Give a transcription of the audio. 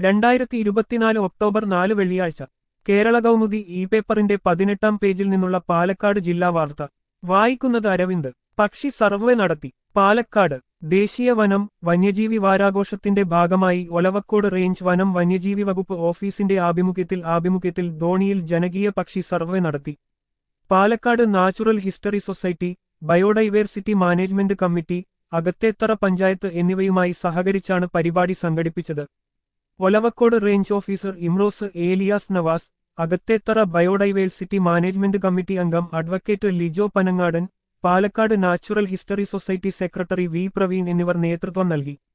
രണ്ടായിരത്തി ഇരുപത്തിനാല് ഒക്ടോബർ നാല് വെള്ളിയാഴ്ച കേരള കൗമുദി ഇ പേപ്പറിന്റെ പതിനെട്ടാം പേജിൽ നിന്നുള്ള പാലക്കാട് ജില്ലാ വാർത്ത വായിക്കുന്നത് അരവിന്ദ് പക്ഷി സർവേ നടത്തി പാലക്കാട് ദേശീയ വനം വന്യജീവി വാരാഘോഷത്തിന്റെ ഭാഗമായി ഒലവക്കോട് റേഞ്ച് വനം വന്യജീവി വകുപ്പ് ഓഫീസിന്റെ ആഭിമുഖ്യത്തിൽ ആഭിമുഖ്യത്തിൽ ധോണിയിൽ ജനകീയ പക്ഷി സർവേ നടത്തി Palakkad natural history society biodiversity management committee Akathethara panchayat എന്നിവയുമായി സഹകരിച്ചാണ് പരിപാടി സംഘടിപ്പിച്ചത് Olavakkode range officer Imroz Elias Navas Akathethara biodiversity management committee അംഗം advocate Lijo Panangadan Palakkad natural history society secretary V Praveen എന്നിവർ നേതൃത്വം നൽകി